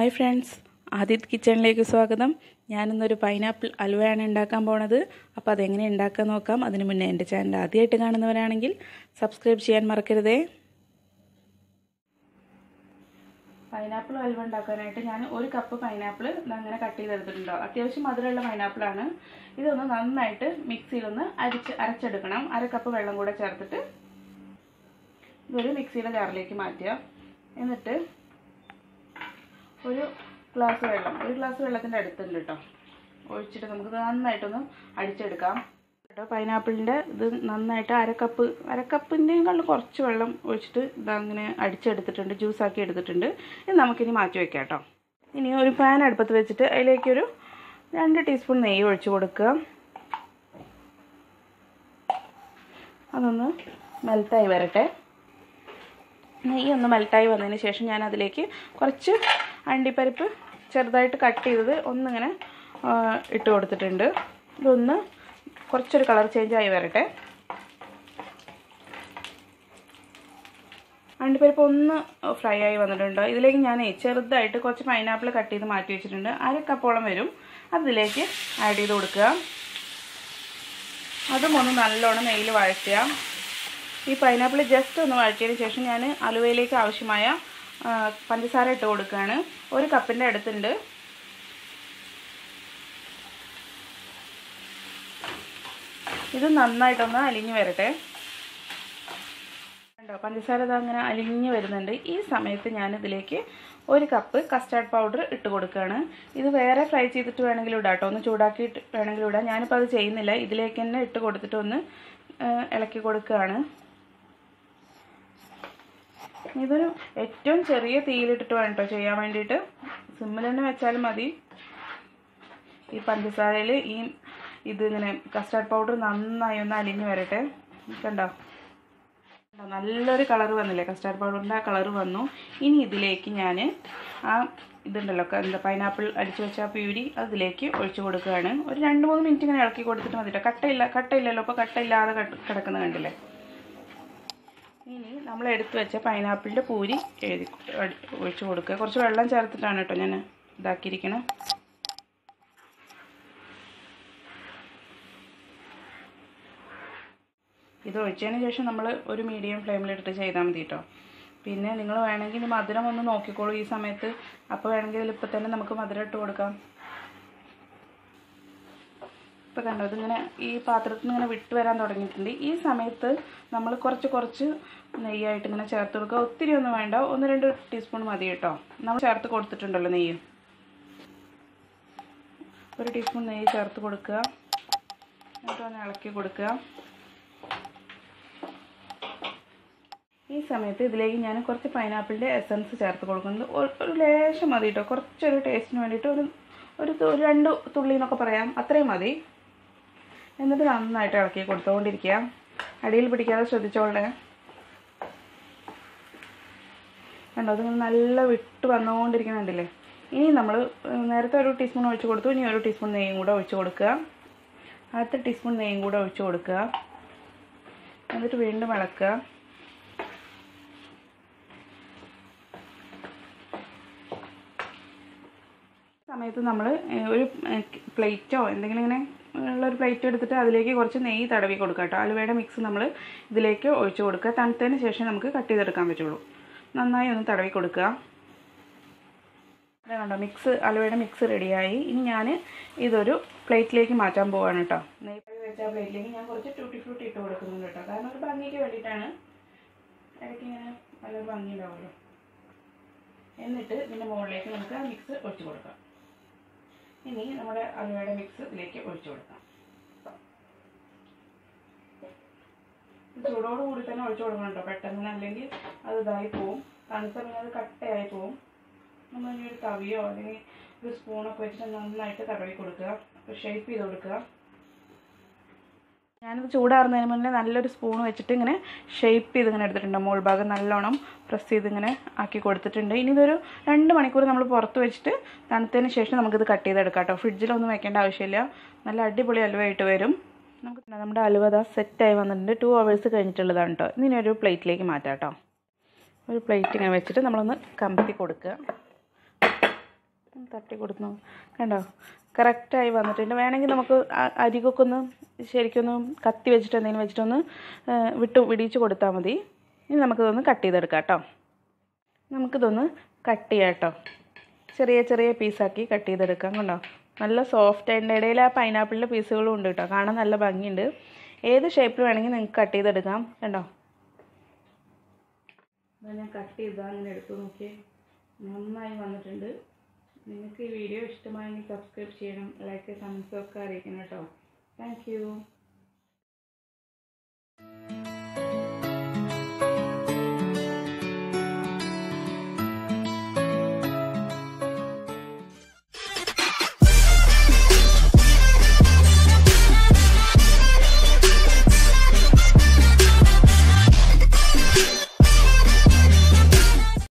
hi friends Adith കിച്ചണിലേക്ക് സ്വാഗതം ഞാനിന്നൊരു pineapple അലുവയാണ് ഉണ്ടാക്കാൻ പോണത് അപ്പോൾ അതെങ്ങനെ ഉണ്ടാക്കാൻ നോക്കാം അതിന് മുന്നേ എൻ്റെ ചാനൽ ആദ്യമായിട്ട് കാണുന്നവരാണെങ്കിൽ സബ്സ്ക്രൈബ് ചെയ്യാൻ മറക്കരുതേ പൈനാപ്പിൾ ഹൽവ ഉണ്ടാക്കാനായിട്ട് ഞാൻ ഒരു കപ്പ് പൈനാപ്പിൾ അങ്ങനെ കട്ട് ചെയ്തെടുത്തിട്ടുണ്ടോ അത്യാവശ്യം മധുരമുള്ള പൈനാപ്പിളാണ് ഇതൊന്ന് നന്നായിട്ട് മിക്സിയിലൊന്ന് അരിച്ച് അരച്ചെടുക്കണം അര കപ്പ് വെള്ളം കൂടെ ചേർത്തിട്ട് ഇതൊരു മിക്സിയുടെ ജാറിലേക്ക് മാറ്റുക എന്നിട്ട് ഒരു ഗ്ലാസ് വെള്ളം ഒരു ഗ്ലാസ് വെള്ളത്തിൻ്റെ അടുത്തുണ്ട് കേട്ടോ ഒഴിച്ചിട്ട് നമുക്ക് നന്നായിട്ടൊന്ന് അടിച്ചെടുക്കാം കേട്ടോ പൈനാപ്പിളിൻ്റെ ഇത് നന്നായിട്ട് അരക്കപ്പ് അരക്കപ്പിൻ്റെയും കണ്ട് കുറച്ച് വെള്ളം ഒഴിച്ചിട്ട് ഇതങ്ങനെ അടിച്ചെടുത്തിട്ടുണ്ട് ജ്യൂസാക്കി എടുത്തിട്ടുണ്ട് ഇത് നമുക്കിനി മാറ്റി വയ്ക്കാം കേട്ടോ ഇനി ഒരു പാൻ അടുപ്പത്ത് വെച്ചിട്ട് അതിലേക്കൊരു രണ്ട് ടീസ്പൂൺ നെയ്യ് ഒഴിച്ച് കൊടുക്കുക അതൊന്ന് മെൽറ്റായി വരട്ടെ നെയ്യ് ഒന്ന് മെൽറ്റായി വന്നതിന് ശേഷം ഞാൻ അതിലേക്ക് കുറച്ച് അണ്ടിപ്പരിപ്പ് ചെറുതായിട്ട് കട്ട് ചെയ്തത് ഒന്നിങ്ങനെ ഇട്ട് കൊടുത്തിട്ടുണ്ട് ഇതൊന്ന് കുറച്ചൊരു കളർ ചേഞ്ച് ആയി വരട്ടെ അണ്ടിപ്പരിപ്പ് ഒന്ന് ഫ്രൈ ആയി വന്നിട്ടുണ്ട് ഇതിലേക്ക് ഞാൻ ചെറുതായിട്ട് കുറച്ച് പൈനാപ്പിൾ കട്ട് ചെയ്ത് മാറ്റി വെച്ചിട്ടുണ്ട് അര കപ്പോളം വരും അതിലേക്ക് ആഡ് ചെയ്ത് കൊടുക്കുക അതും ഒന്ന് നല്ലോണം നെയ്യിൽ വഴറ്റുക ഈ പൈനാപ്പിൾ ജസ്റ്റ് ഒന്ന് വഴറ്റിയതിന് ശേഷം ഞാൻ അലുവയിലേക്ക് ആവശ്യമായ പഞ്ചസാര ഇട്ട് കൊടുക്കുകയാണ് ഒരു കപ്പിൻ്റെ അടുത്തുണ്ട് ഇത് നന്നായിട്ടൊന്ന് അലിഞ്ഞ് വരട്ടെ കണ്ടോ പഞ്ചസാര ഇത് അങ്ങനെ അലിഞ്ഞ് വരുന്നുണ്ട് ഈ സമയത്ത് ഞാൻ ഇതിലേക്ക് ഒരു കപ്പ് കസ്റ്റാർഡ് പൗഡർ ഇട്ട് കൊടുക്കുകയാണ് ഇത് വേറെ ഫ്രൈ ചെയ്തിട്ട് വേണമെങ്കിലും ഇടാം കേട്ടോ ഒന്ന് ചൂടാക്കിയിട്ട് വേണമെങ്കിലും ഇടാം ഞാനിപ്പോൾ അത് ചെയ്യുന്നില്ല ഇതിലേക്ക് തന്നെ ഇട്ട് കൊടുത്തിട്ട് ഒന്ന് ഇളക്കി കൊടുക്കുകയാണ് ഇതൊരു ഏറ്റവും ചെറിയ തീയിലിട്ടിട്ട് വേണം കേട്ടോ ചെയ്യാൻ വേണ്ടിയിട്ട് സിമ്മിൽ തന്നെ വെച്ചാലും മതി ഈ പഞ്ചസാരയിൽ ഈ ഇതിങ്ങനെ കസ്റ്റാർഡ് പൗഡർ നന്നായി ഒന്ന് അലിഞ്ഞ് വരട്ടെ കണ്ടോ നല്ലൊരു കളർ വന്നില്ലേ കസ്റ്റാർഡ് പൗഡറിൻ്റെ ആ കളർ വന്നു ഇനി ഇതിലേക്ക് ഞാൻ ആ ഇതുണ്ടല്ലോ എന്താ പൈനാപ്പിൾ അടിച്ചു വെച്ച ആ പ്യൂരി അതിലേക്ക് ഒഴിച്ചു കൊടുക്കുകയാണ് ഒരു രണ്ട് മൂന്ന് മിനിറ്റ് ഇങ്ങനെ ഇളക്കി കൊടുത്തിട്ട് മതി കേട്ടോ കട്ടയില്ല കട്ടയില്ലല്ലോ അപ്പോൾ കട്ടയില്ലാതെ കിടക്കുന്ന കണ്ടില്ലേ ഇനി നമ്മൾ എടുത്തു വെച്ച പൈനാപ്പിളിൻ്റെ പൂരി എഴുതി ഒഴിച്ചു കൊടുക്കുക കുറച്ച് വെള്ളം ചേർത്തിട്ടാണ് കേട്ടോ ഞാൻ ഇതാക്കിയിരിക്കണം ഇത് ഒഴിച്ചതിന് ശേഷം നമ്മൾ ഒരു മീഡിയം ഫ്ലെയിമിലിട്ടിട്ട് ചെയ്താൽ മതി കേട്ടോ പിന്നെ നിങ്ങൾ വേണമെങ്കിൽ ഇനി മധുരം ഒന്ന് നോക്കിക്കോളൂ ഈ സമയത്ത് അപ്പോൾ വേണമെങ്കിൽ ഇതിൽ ഇപ്പം തന്നെ നമുക്ക് മധുരം ഇട്ട് കൊടുക്കാം ഇപ്പോൾ കണ്ടോ ഇതിങ്ങനെ ഈ പാത്രത്തിൽ നിന്ന് ഇങ്ങനെ വിട്ട് വരാൻ തുടങ്ങിയിട്ടുണ്ട് ഈ സമയത്ത് നമ്മൾ കുറച്ച് കുറച്ച് നെയ്യായിട്ട് ഇങ്ങനെ ചേർത്ത് കൊടുക്കുക ഒത്തിരി ഒന്നും വേണ്ട ഒന്ന് രണ്ട് ടീസ്പൂൺ മതി കേട്ടോ നമ്മൾ ചേർത്ത് കൊടുത്തിട്ടുണ്ടല്ലോ നെയ്യ് ഒരു ടീസ്പൂൺ നെയ്യ് ചേർത്ത് കൊടുക്കുക എന്നിട്ട് ഒന്ന് ഇളക്കി കൊടുക്കുക ഈ സമയത്ത് ഇതിലേക്ക് ഞാൻ കുറച്ച് പൈനാപ്പിളിൻ്റെ എസൻസ് ചേർത്ത് കൊടുക്കുന്നത് ഒരു ലേശം മതി കേട്ടോ കുറച്ചൊരു ടേസ്റ്റിന് വേണ്ടിയിട്ട് ഒരു ഒരു ഒരു രണ്ട് തുള്ളി എന്നൊക്കെ പറയാം അത്രയും മതി എന്നിട്ട് നന്നായിട്ട് ഇളക്കി കൊടുത്തുകൊണ്ടിരിക്കുക അടിയിൽ പിടിക്കാതെ ശ്രദ്ധിച്ചോളേ കണ്ടോ അതിങ്ങനെ നല്ല വിട്ട് വന്നുകൊണ്ടിരിക്കുന്നുണ്ടല്ലേ ഇനി നമ്മൾ നേരത്തെ ഒരു ടീസ്പൂൺ ഒഴിച്ച് കൊടുത്തു ഇനി ഒരു ടീസ്പൂൺ നെയ്യും കൂടെ ഒഴിച്ച് കൊടുക്കുക അടുത്ത ടീസ്പൂൺ നെയ്യും കൂടെ ഒഴിച്ച് കൊടുക്കുക എന്നിട്ട് വീണ്ടും ഇളക്കുക സമയത്ത് നമ്മൾ ഒരു പ്ലേറ്റോ എന്തെങ്കിലും ഇങ്ങനെ ഉള്ളൊരു പ്ലേറ്റ് എടുത്തിട്ട് അതിലേക്ക് കുറച്ച് നെയ്യ് തടവി കൊടുക്കുക കേട്ടോ അലുവയുടെ മിക്സ് നമ്മൾ ഇതിലേക്ക് ഒഴിച്ചു കൊടുക്കുക തണുത്തതിന് ശേഷം നമുക്ക് കട്ട് ചെയ്തെടുക്കാൻ പറ്റുള്ളൂ നന്നായി ഒന്ന് തടവി കൊടുക്കുക കണ്ടോ മിക്സ് അലുവയുടെ മിക്സ് റെഡിയായി ഇനി ഞാൻ ഇതൊരു പ്ലേറ്റിലേക്ക് മാറ്റാൻ പോവാണ് കേട്ടോ നെയ്യ് വെച്ച പ്ലേറ്റിലേക്ക് ഞാൻ കുറച്ച് ടൂട്ടി ഫ്രൂട്ടി ഇട്ട് കൊടുക്കുന്നുണ്ട് കേട്ടോ കാരണം ഒരു ഭംഗിക്ക് വേണ്ടിയിട്ടാണ് ഇടയ്ക്ക് ഇങ്ങനെ നല്ലൊരു ഭംഗി ഉണ്ടാവുമല്ലോ എന്നിട്ട് ഇതിൻ്റെ മുകളിലേക്ക് നമുക്ക് ആ മിക്സ് ഒഴിച്ചു കൊടുക്കാം ഇനി നമ്മുടെ അലുവയുടെ മിക്സ് ഇതിലേക്ക് ഒഴിച്ചു കൊടുക്കാം ചൂടോട് കൂടി തന്നെ ഒഴിച്ചു കൊടുക്കണം കേട്ടോ പെട്ടെന്ന് അല്ലെങ്കിൽ അത് ഇതായി പോവും തണുത്ത പിന്നെ അത് കട്ടയായി പോവും നമ്മൾ ഇനി ഒരു തവിയോ അല്ലെങ്കിൽ ഒരു സ്പൂണൊക്കെ വെച്ചിട്ട് നന്നായിട്ട് തടവി കൊടുക്കുക ഷേപ്പ് ചെയ്ത് കൊടുക്കുക ഞാനിത് ചൂടാറുന്നതിന് മുന്നേ നല്ലൊരു സ്പൂൺ വെച്ചിട്ട് ഇങ്ങനെ ഷേപ്പ് ചെയ്ത് ഇങ്ങനെ എടുത്തിട്ടുണ്ട് മോൾ ഭാഗം നല്ലോണം പ്രസ് ചെയ്ത് ഇങ്ങനെ ആക്കി കൊടുത്തിട്ടുണ്ട് ഇനി ഇതൊരു രണ്ട് മണിക്കൂർ നമ്മൾ പുറത്ത് വെച്ചിട്ട് തണുത്തതിന് ശേഷം നമുക്കിത് കട്ട് ചെയ്തെടുക്കാം കേട്ടോ ഫ്രിഡ്ജിലൊന്നും വെക്കേണ്ട ആവശ്യമില്ല നല്ല അടിപൊളി അലുവയായിട്ട് വരും നമുക്ക് നമ്മുടെ അലുവ ദാ സെറ്റായി വന്നിട്ടുണ്ട് ടു അവേഴ്സ് കഴിഞ്ഞിട്ടുള്ളതാണ് കേട്ടോ ഇനി ഒരു പ്ലേറ്റിലേക്ക് മാറ്റാം കേട്ടോ ഒരു പ്ലേറ്റ് ഇങ്ങനെ വെച്ചിട്ട് നമ്മളൊന്ന് കമത്തി കൊടുക്കുക ഒന്ന് തട്ടി കൊടുത്തു കണ്ടോ കറക്റ്റായി വന്നിട്ടുണ്ട് വേണമെങ്കിൽ നമുക്ക് അ- അരികൊക്കെ ഒന്ന് ശരിക്കൊന്ന് കത്തി വെച്ചിട്ട് എന്തെങ്കിലും വെച്ചിട്ടൊന്ന് ആ, വിട്ട് വിടിയിച്ച് കൊടുത്താൽ മതി ഇനി നമുക്കിതൊന്ന് കട്ട് ചെയ്തെടുക്കാം കേട്ടോ നമുക്കിതൊന്ന് കട്ട് ചെയ്യാം കേട്ടോ ചെറിയ ചെറിയ പീസാക്കി കട്ട് ചെയ്തെടുക്കാം കണ്ടോ നല്ല സോഫ്റ്റ് അതിൻ്റെ ഇടയിൽ ആ പൈനാപ്പിളിൻ്റെ പീസുകളും ഉണ്ട് കേട്ടോ കാണാൻ നല്ല ഭംഗിയുണ്ട് ഏത് ഷേപ്പിൽ വേണമെങ്കിൽ നിങ്ങൾക്ക് കട്ട് ചെയ്തെടുക്കാം കണ്ടോ അപ്പോൾ ഞാൻ കട്ട് ചെയ്താൽ അങ്ങനെ എടുത്തു നോക്കിയേ നന്നായി വന്നിട്ടുണ്ട് നിങ്ങൾക്ക് ഈ വീഡിയോ ഇഷ്ടമായെങ്കിൽ സബ്സ്ക്രൈബ് ചെയ്യണം ലൈക്ക് കമൻസ് ഒക്കെ അറിയിക്കണം കേട്ടോ താങ്ക് യു